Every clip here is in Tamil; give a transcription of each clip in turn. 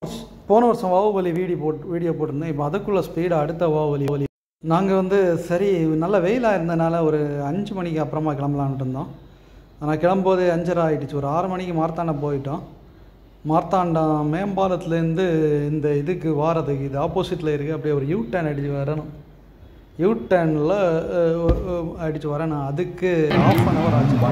போன வருஷம் பாகுபலி வீடியோ போட்டு வீடியோ போட்டிருந்தேன் இப்போ அதுக்குள்ளே ஸ்பீடு அடுத்த பாகுபலி ஒலி நாங்கள் வந்து சரி நல்ல வெயிலாக இருந்தனால ஒரு அஞ்சு மணிக்கு அப்புறமா கிளம்பலான்ட்டு இருந்தோம் ஆனால் கிளம்பும்போது அஞ்சரை ஆகிடுச்சு ஒரு ஆறு மணிக்கு மார்த்தாண்டம் போயிட்டோம் மார்த்தாண்டம் மேம்பாலத்துலேருந்து இந்த இதுக்கு வாரதுக்கு இது ஆப்போசிட்டில் இருக்குது அப்படியே ஒரு யூ டர்ன் அடித்து வரணும் யூ டர்னில் அடித்து வரணும் அதுக்கு ஆஃப் அன் ஹவர் ஆச்சு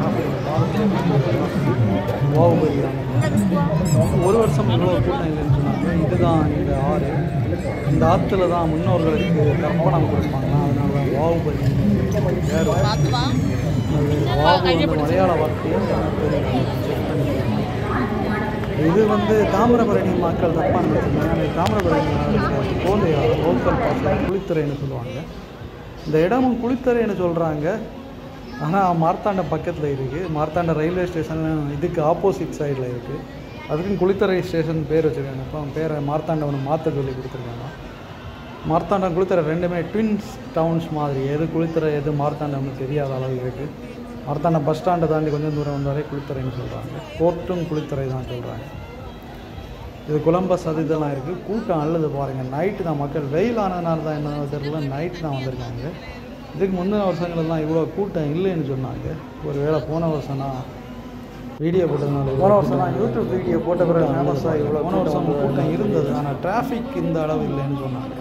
பாகுபலி ஒரு வருஷம் இவ்வளோ கூட்டம் இல்லைன்னு சொன்னாங்க இதுதான் இந்த ஆறு இந்த ஆற்றுல தான் முன்னோர்களுக்கு தர்ப்பணம் கொடுப்பாங்க அதனால தான் பாகுபலி வேறு வாபு வந்து மலையாள வார்த்தையை செக் பண்ணி இது வந்து தாமிரபரணி மக்கள் தப்பான வச்சுருந்தாங்க தாமிரபரணி கோதையா லோக்கல் பாஷையில் குளித்துறைன்னு சொல்லுவாங்க இந்த இடமும் குளித்துறைன்னு சொல்கிறாங்க ஆனால் மார்த்தாண்டம் பக்கத்தில் இருக்குது மார்த்தாண்டம் ரயில்வே ஸ்டேஷன் இதுக்கு ஆப்போசிட் சைடில் இருக்குது அதுக்கும் குளித்துறை ஸ்டேஷன் பேர் வச்சுருக்காங்க அப்போ அவன் பேரை மார்த்தாண்டவனை மாற்ற சொல்லி கொடுத்துருக்காங்க மார்த்தாண்டம் குளித்துறை ரெண்டுமே ட்வின்ஸ் டவுன்ஸ் மாதிரி எது குளித்துறை எது மார்த்தாண்டம்னு தெரியாத அளவு இருக்குது மார்த்தாண்டம் பஸ் ஸ்டாண்டை தாண்டி கொஞ்சம் தூரம் வந்தாலே குளித்துறைன்னு சொல்கிறாங்க கோர்ட்டும் குளித்துறை தான் சொல்கிறாங்க இது குழம்பஸ் அது இதெல்லாம் இருக்குது கூட்டம் அல்லது பாருங்கள் நைட்டு தான் மக்கள் வெயில் ஆனதுனால தான் என்ன தெரியல நைட்டு தான் வந்திருக்காங்க இதுக்கு முந்தின வருஷங்கள்லாம் இவ்வளோ கூட்டம் இல்லைன்னு சொன்னாங்க ஒரு வேளை போன வருஷம்னா வீடியோ போட்டதுனால போன வருஷம் தான் யூடியூப் வீடியோ போட்ட பிறகு ஃபேமஸாக இவ்வளோ போன வருஷம் கூட்டம் இருந்தது ஆனால் டிராஃபிக் இந்த அளவு இல்லைன்னு சொன்னாங்க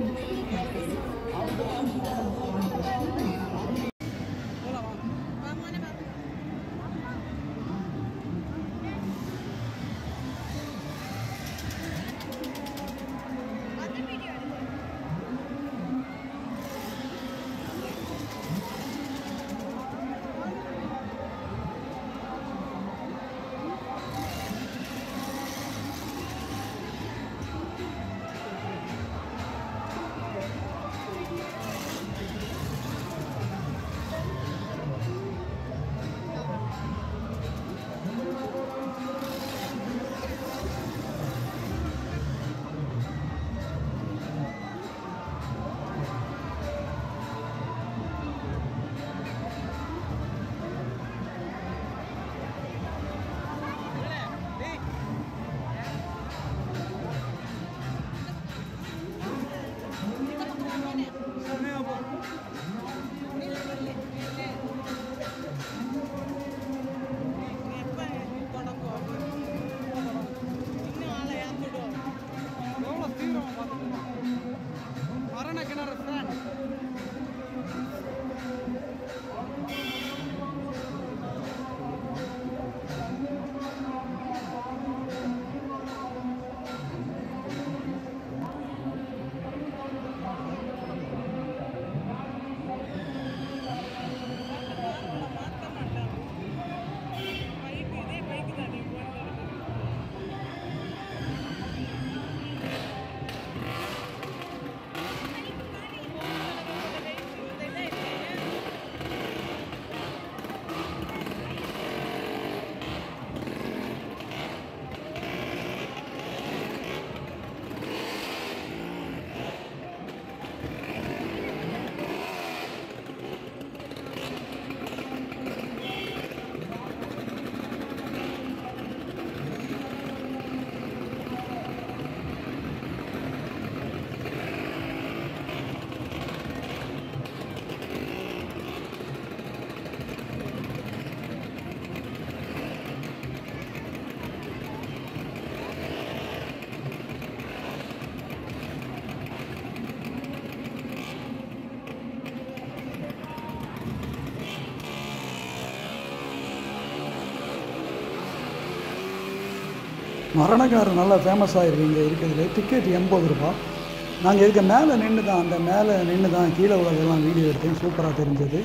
மரணக்காரர் நல்லா ஃபேமஸாக இருக்குது இங்கே இருக்கிறதுல டிக்கெட் எண்பது ரூபா நாங்கள் இருக்க மேலே நின்று தான் அந்த மேலே நின்று தான் கீழே உள்ளதெல்லாம் வீடியோ எடுத்தேன் சூப்பராக தெரிஞ்சது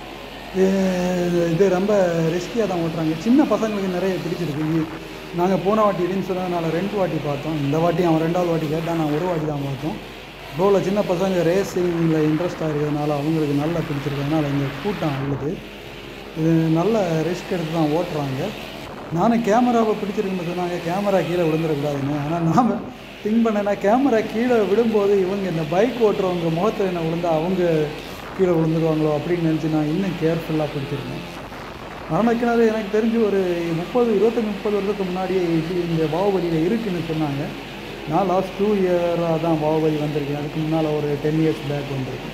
இது- இது ரொம்ப ரிஸ்கியாக தான் ஓட்டுறாங்க சின்ன பசங்களுக்கு நிறைய பிடிச்சிருக்கு நாங்கள் போன வாட்டி இதுன்னு சொன்னதுனால ரெண்டு வாட்டி பார்த்தோம் இந்த வாட்டி அவன் ரெண்டாவது வாட்டி கேட்டால் நான் ஒரு வாட்டி தான் பார்த்தோம் போல சின்ன பசங்க ரேசிங்கில் இன்ட்ரெஸ்ட்டாக இருக்கிறதுனால அவங்களுக்கு நல்லா பிடிச்சிருக்கிறதுனால இங்கே கூட்டம் உள்ளது இது நல்ல ரிஸ்க் எடுத்து தான் ஓட்டுறாங்க நானும் கேமராவை பிடிச்சிருக்குன்னு சொன்னாங்க கேமரா கீழே விழுந்துடக்கூடாதுன்னு ஆனால் நாம் திங்க் பண்ணேன்னா கேமரா கீழே விடும்போது இவங்க இந்த பைக் ஓட்டுறவங்க முகத்தில் என்ன விழுந்தா அவங்க கீழே விழுந்துருவாங்களோ அப்படின்னு நினச்சி நான் இன்னும் கேர்ஃபுல்லாக பிடிச்சிருக்கேன் மரணக்கிணறு எனக்கு தெரிஞ்சு ஒரு முப்பது இருபத்தஞ்சி முப்பது வருஷத்துக்கு முன்னாடியே இப்படி இந்த பாகுபலியில் இருக்குன்னு சொன்னாங்க நான் லாஸ்ட் டூ இயராக தான் பாகுபலி வந்திருக்கேன் அதுக்கு முன்னால் ஒரு டென் இயர்ஸ் பேக் வந்திருக்கு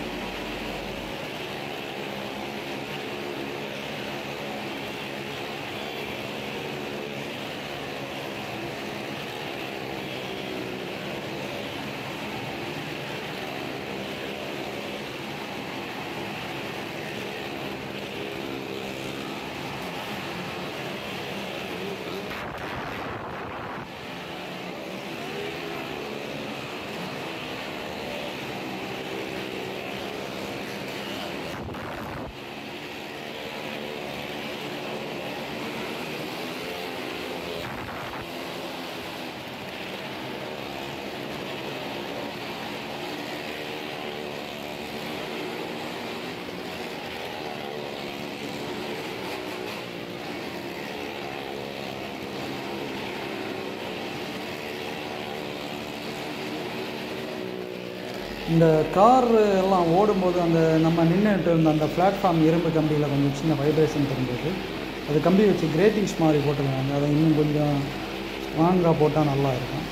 இந்த கார் எல்லாம் ஓடும்போது அந்த நம்ம நின்றுட்டு இருந்த அந்த பிளாட்ஃபார்ம் இரும்பு கம்பியில் கொஞ்சம் சின்ன வைப்ரேஷன் இருந்தது அது கம்பி வச்சு கிரேட்டிங்ஸ் மாதிரி போட்டுருக்காங்க அதை இன்னும் கொஞ்சம் ஸ்ட்ராங்காக போட்டால் நல்லா இருக்கும்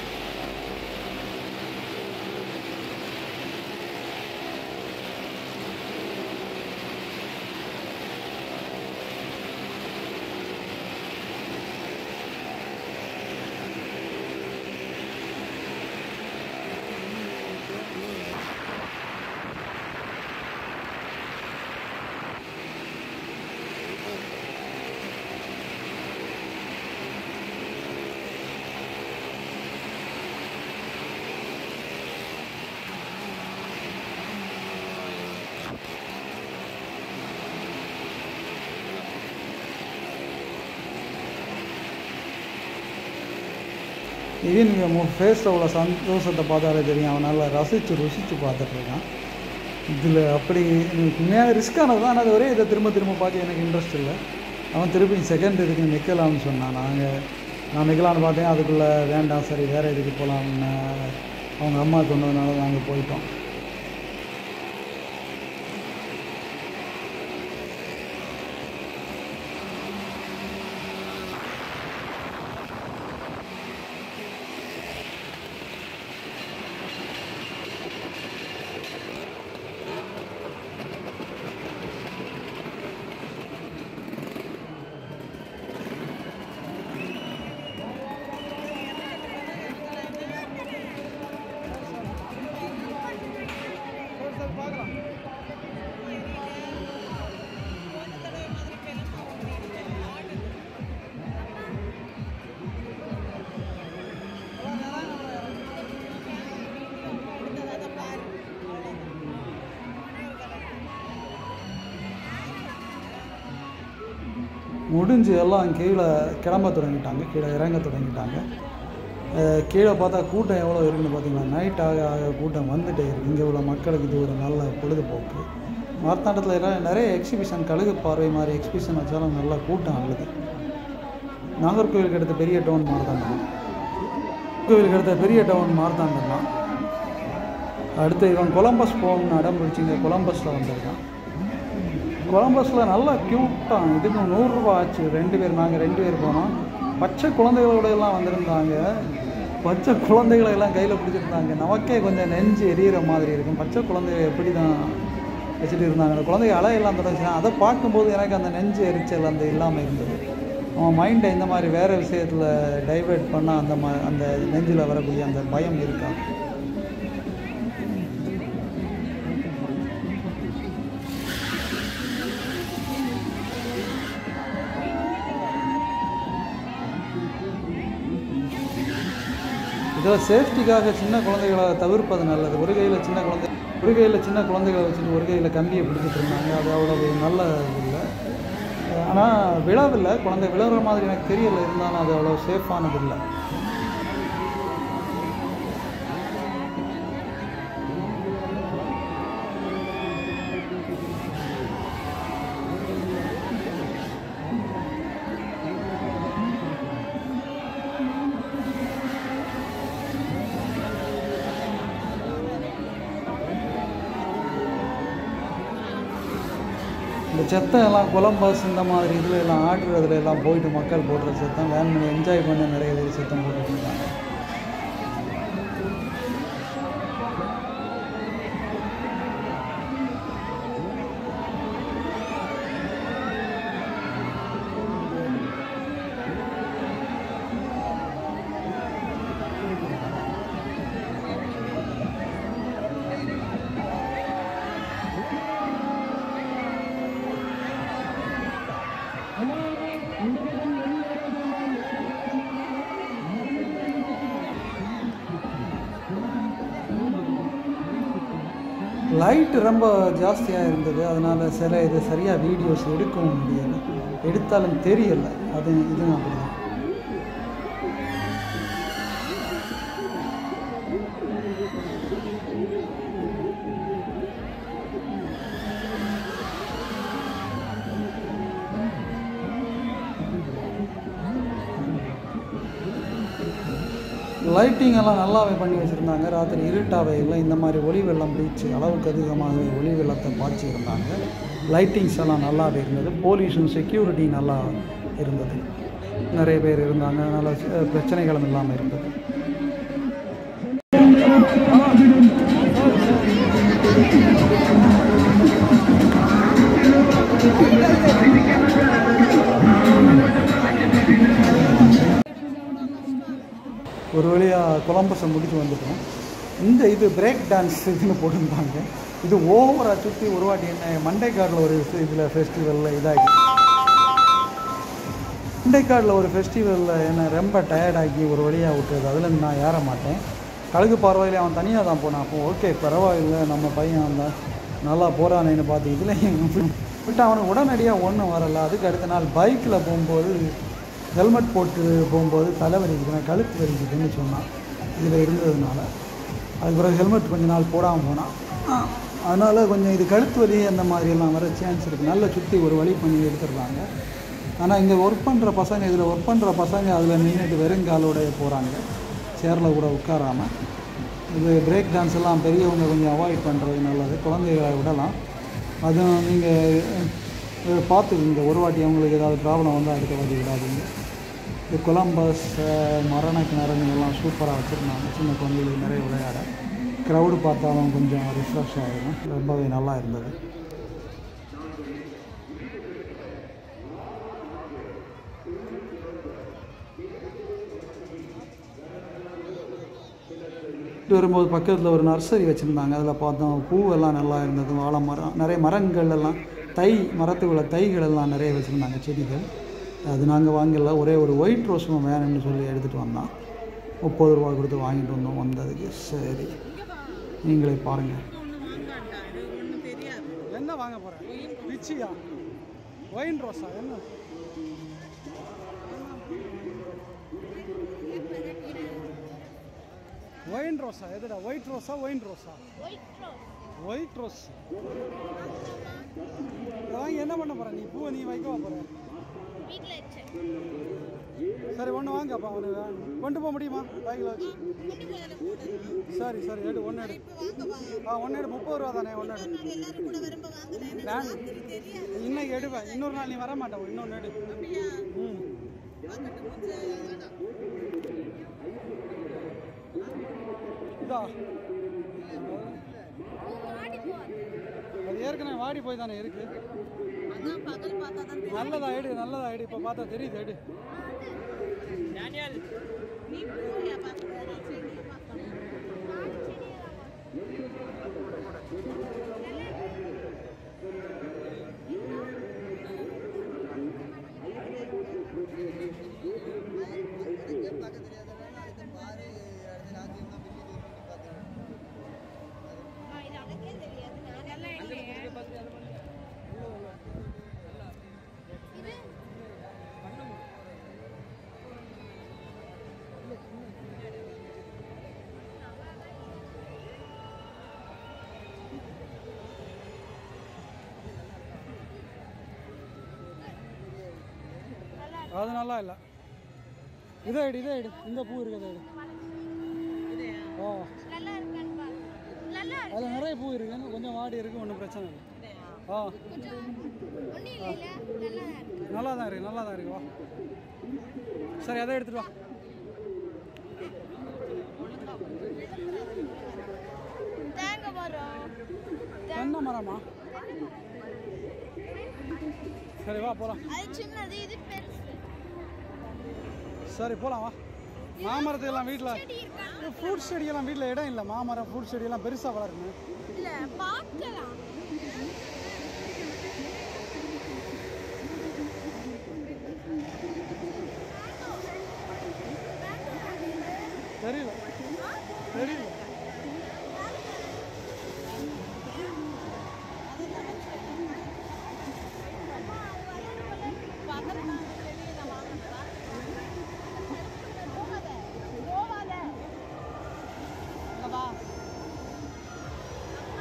இவனுங்க ஃபேஸில் உள்ள சந்தோஷத்தை பார்த்தாலே தெரியும் அவன் நல்லா ரசித்து ருசித்து பார்த்துட்ருக்கான் இதில் அப்படி எனக்கு உண்மையாக ரிஸ்க்கானது தான் ஆனால் அது ஒரே இதை திரும்ப திரும்ப பார்க்க எனக்கு இன்ட்ரெஸ்ட் இல்லை அவன் திருப்பி செகண்ட் இதுக்கு நிற்கலாம்னு சொன்னான் நாங்கள் நான் நிற்கலான்னு பார்த்தேன் அதுக்குள்ளே வேண்டாம் சரி வேறு இதுக்கு போகலாம்னு அவங்க அம்மா சொன்னதுனால நாங்கள் போயிட்டோம் முடிஞ்சு எல்லாம் கீழே கிளம்ப தொடங்கிட்டாங்க கீழே இறங்க தொடங்கிட்டாங்க அஹ் கீழே பார்த்தா கூட்டம் எவ்வளோ இருக்குன்னு பார்த்தீங்களா நைட் ஆக ஆக கூட்டம் வந்துட்டே இருக்கு இங்கே உள்ள மக்களுக்கு இது ஒரு நல்ல பொழுதுபோக்கு மார்த்தாண்டத்தில் எல்லாம் நிறைய எக்ஸிபிஷன் கழுகு பார்வை மாதிரி எக்ஸிபிஷன் வச்சாலும் நல்லா கூட்டம் ஆகுது நாகர்கோவிலுக்கு அடுத்த பெரிய டவுன் மார்த்தாண்டம் கோவிலுக்கு அடுத்த பெரிய டவுன் மார்த்தாண்டம் தான் அடுத்து இவன் கொலம்பஸ் போகணும்னு அடம் பிடிச்சிங்க கொலம்பஸில் வந்திருக்கான் கொலம்பஸில் நல்லா க்யூட்டாக இதுக்கு நூறுரூவா ஆச்சு ரெண்டு பேர் நாங்கள் ரெண்டு பேர் போனோம் பச்சை குழந்தைகளோட எல்லாம் வந்திருந்தாங்க பச்சை குழந்தைகளை எல்லாம் கையில் பிடிச்சிருந்தாங்க நமக்கே கொஞ்சம் நெஞ்சு எரியிற மாதிரி இருக்கும் பச்சை குழந்தைய எப்படி தான் வச்சுட்டு இருந்தாங்க அந்த குழந்தைங்க அலையெல்லாம் தொடச்சுன்னா அதை பார்க்கும்போது எனக்கு அந்த நெஞ்சு எரிச்சல் அந்த இல்லாமல் இருந்தது அவன் மைண்டை இந்த மாதிரி வேறு விஷயத்தில் டைவெர்ட் பண்ணால் அந்த மா அந்த நெஞ்சில் வரக்கூடிய அந்த பயம் இருக்கா இதில் சேஃப்டிக்காக சின்ன குழந்தைகளை தவிர்ப்பது நல்லது ஒரு கையில் சின்ன குழந்தை ஒரு கையில் சின்ன குழந்தைகளை வச்சுட்டு ஒரு கையில் கம்பியை பிடிச்சிட்டு இருந்தாங்க அது அவ்வளவு நல்லது இல்லை ஆனால் விழவில்லை குழந்தை விழற மாதிரி எனக்கு தெரியல இருந்தாலும் அது அவ்வளோ சேஃபானது இல்லை இந்த செத்தம் எல்லாம் கொலம்பஸ் இந்த மாதிரி இதில் எல்லாம் ஆடுறதுல எல்லாம் போயிட்டு மக்கள் போடுற சத்தம் வேன் பண்ணி என்ஜாய் பண்ண நிறைய பேர் சத்தம் போட்டுட்டு இருக்காங்க லைட் ரொம்ப ஜாஸ்தியாக இருந்தது அதனால் சில இது சரியாக வீடியோஸ் எடுக்கவும் முடியலை எடுத்தாலும் தெரியல அது இதுவும் அப்படிதான் லைட்டிங் எல்லாம் நல்லாவே பண்ணி வச்சுருந்தாங்க ராத்திரி இருட்டாவே இல்லை இந்த மாதிரி ஒளி வெள்ளம் பீச்சு அளவுக்கு அதிகமாக ஒளி வெள்ளத்தை பாய்ச்சி இருந்தாங்க லைட்டிங்ஸ் எல்லாம் நல்லாவே இருந்தது போலீஸும் செக்யூரிட்டி நல்லா இருந்தது நிறைய பேர் இருந்தாங்க அதனால் அஹ், பிரச்சனைகளும் இல்லாமல் இருந்தது ஒரு வழியாக கொலம்பஸை முடிச்சு வந்துட்டோம் இந்த இது பிரேக் டான்ஸ் இதுன்னு போட்டிருந்தாங்க இது ஓவராக சுற்றி ஒரு வாட்டி என்ன மண்டைக்காடில் ஒரு இதில் ஃபெஸ்டிவலில் இதாகி மண்டைக்காடில் ஒரு ஃபெஸ்டிவலில் என்ன ரொம்ப டயர்டாக்கி ஒரு வழியாக விட்டுறது அதில் நான் ஏற மாட்டேன் கழுகு பார்வையில் அவன் தனியாக தான் போனான் அப்போ ஓகே பரவாயில்லை நம்ம பையன் வந்தான் நல்லா போகிறானேன்னு பார்த்து இதுலேயும் விட்டு அவனுக்கு உடனடியாக ஒன்றும் வரல அதுக்கு அடுத்த நாள் பைக்கில் போகும்போது ஹெல்மெட் போட்டு போகும்போது தலை வலிக்குது கழுத்து வலிக்குதுன்னு சொன்னான் இதில் இருந்ததுனால அதுக்கு பிறகு ஹெல்மெட் கொஞ்ச நாள் போடாமல் போனான் அதனால் கொஞ்சம் இது கழுத்து வலி அந்த மாதிரியெல்லாம் வர சான்ஸ் இருக்குது நல்ல சுற்றி ஒரு வழி பண்ணி எடுத்துடுறாங்க ஆனால் இங்கே ஒர்க் பண்ணுற பசங்க இதில் ஒர்க் பண்ணுற பசங்க அதில் நின்றுட்டு வெறுங்காலோட போகிறாங்க சேரில் கூட உட்காராம இது பிரேக் டான்ஸ் எல்லாம் பெரியவங்க கொஞ்சம் அவாய்ட் பண்ணுறது நல்லது குழந்தைகளை விடலாம் அதுவும் நீங்கள் பார்த்துக்குங்க ஒரு வாட்டி அவங்களுக்கு ஏதாவது ப்ராப்ளம் வந்தால் அடுத்த வாட்டி விடாதீங்க இது கொலம்பஸ் அஹ், மரண கிணறுங்க எல்லாம் சூப்பராக வச்சுருந்தாங்க சின்ன குழந்தைகளுக்கு நிறைய விளையாட க்ரௌடு பார்த்தாலும் கொஞ்சம் ரிஃப்ரெஷ் ஆகிடும் ரொம்பவே நல்லா இருந்தது இட்டு வரும்போது பக்கத்தில் ஒரு நர்சரி வச்சுருந்தாங்க அதில் பார்த்தோம் பூவெல்லாம் நல்லா இருந்தது வாழை மரம் நிறைய மரங்கள் எல்லாம் தை மரத்துக்குள்ள தைகள் எல்லாம் நிறைய வச்சுருந்தாங்க செடிகள் அது நாங்கள் வாங்கல ஒரே ஒரு ஒயிட் ரோஸும் வேணும்னு சொல்லி எடுத்துகிட்டு வந்தோம் முப்பது ரூபா கொடுத்து வாங்கிட்டு வந்தோம் வந்ததுக்கு சரி நீங்களே பாருங்கள் என்ன வாங்க போகிறேன் பிச்சியா ஒயின் ரோஸா என்ன ஒயின் ரோஸா எதுடா ஒயிட் ரோஸா ஒயின் ரோஸா ஒயிட் ரோஸ் வாங்கி என்ன பண்ண போற நீ பூவை நீ வைக்கவா போற சரி ஒன்று வாங்க அப்பா ஒன்று கொண்டு போக முடியுமா பேக்கில் வச்சு சரி சரி எடு ஒன்று எடு ஆ ஒன்று எடு முப்பது ரூபா தானே ஒன்று எடு நான் இன்னைக்கு எடுவேன் இன்னொரு நாள் நீ வர மாட்டேன் இன்னொன்று எடு ம் இதா அது ஏற்கனவே வாடி போய் தானே இருக்கு நல்லதா எடு நல்லதா எடு இப்போ பார்த்தா தெரியுது எடு அது நல்லா இல்லை இதே எடு இதே எடு இந்த பூ இருக்கு இதை எடு ஓ நல்லா இருக்கான்னு பாரு. நல்லா இருக்கு. அதில் நிறைய பூ இருக்கு கொஞ்சம் வாடி இருக்கு ஒன்றும் பிரச்சனை இல்லை ஆ கொஞ்சம் ஒண்ணும் இல்லைல்ல? நல்லா இருக்கு. நல்லா தான் இருக்கு நல்லா தான் இருக்கு வா சரி அதை எடுத்துட்டு வா தேங்காய் மரம். தென்னை மரமா சரி வா போகலாம் அது சின்னது இது பெருசு சரி போகலாம் வா மாமரத்துக்கெல்லாம் வீட்டில் செடி இருக்கா ஃப்ரூட் செடியெல்லாம் வீட்டில் இடம் இல்லை மாமரம் ஃப்ரூட் செடியெல்லாம் பெருசாக வளருங்க இல்ல பார்க்கலாம் தெரியல தெரியல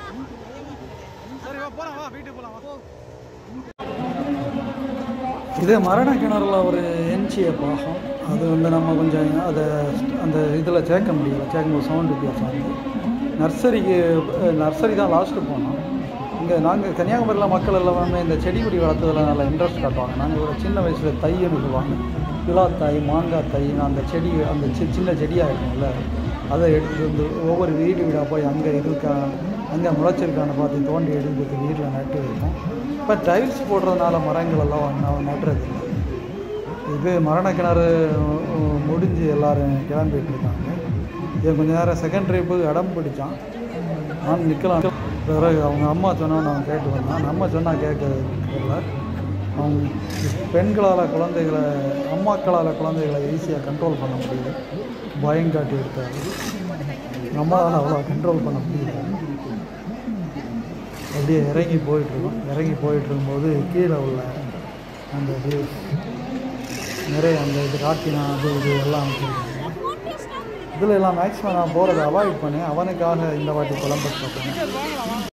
சரி வா போலாம் வா வீட்டுக்கு போலாம் வா இது மரண கிணறுல ஒரு என்சிய பாகம் அது வந்து நம்ம கொஞ்சம் அதை அந்த இதில் சேர்க்க முடியல சேர்க்கும்போது சவுண்ட் வித்தியாசம் வந்து நர்சரிக்கு நர்சரி தான் லாஸ்ட்டு போனோம் இங்கே நாங்கள் கன்னியாகுமரியில் மக்கள் எல்லாமே இந்த செடி கொடி வளர்த்ததில் நல்லா இன்ட்ரெஸ்ட் காட்டுவாங்க நாங்கள் ஒரு சின்ன வயசில் தையன்னு சொல்லுவாங்க பிலாத்தாய் மாங்காய் தை அந்த செடி அந்த சி- சின்ன செடியாக இருக்கும்ல அதை எடுத்துட்டு வந்து ஒவ்வொரு வீடு வீடாக போய் அங்கே இருக்கா அங்கே முளைச்சிருக்கான்னு பார்த்து தோண்டி எடுத்து வீட்டில் நட்டு வைப்போம் இப்போ டைல்ஸ் போடுறதுனால மரங்கள் எல்லாம் ந- நடுறது இல்லை இது மரண கிணறு உ- முடிஞ்சு எல்லாரும் கிளம்பிட்டு இருக்காங்க இது கொஞ்ச நேரம் செகண்ட் ட்ரிப்பு இடம் பிடிச்சான் நான் நிற்கலாம் பிறகு அவங்க அம்மா சொன்னால் நான் கேட்டு வந்தான் நம்ம சொன்னால் கேட்கல அவங்க பெண்களால் குழந்தைகளை அம்மாக்களால் குழந்தைகளை ஈஸியாக கண்ட்ரோல் பண்ண முடியல பயம் காட்டி எடுத்தாரு நம்மளால் அவ்வளோ கண்ட்ரோல் பண்ண முடியல அப்படியே இறங்கி போயிட்டுருக்கோம் இறங்கி போயிட்டு இருக்கும்போது கீழே உள்ள அந்த வியூஸ் நிறைய அந்த இது ராட்டினா அது இது எல்லாம் வச்சுருக்காங்க இதில் எல்லாம் மேக்ஸிமம் நான் போகிறத அவாய்ட் பண்ணேன் அவனுக்காக இந்த வாட்டி குழம்பு சாப்பிட்டேன்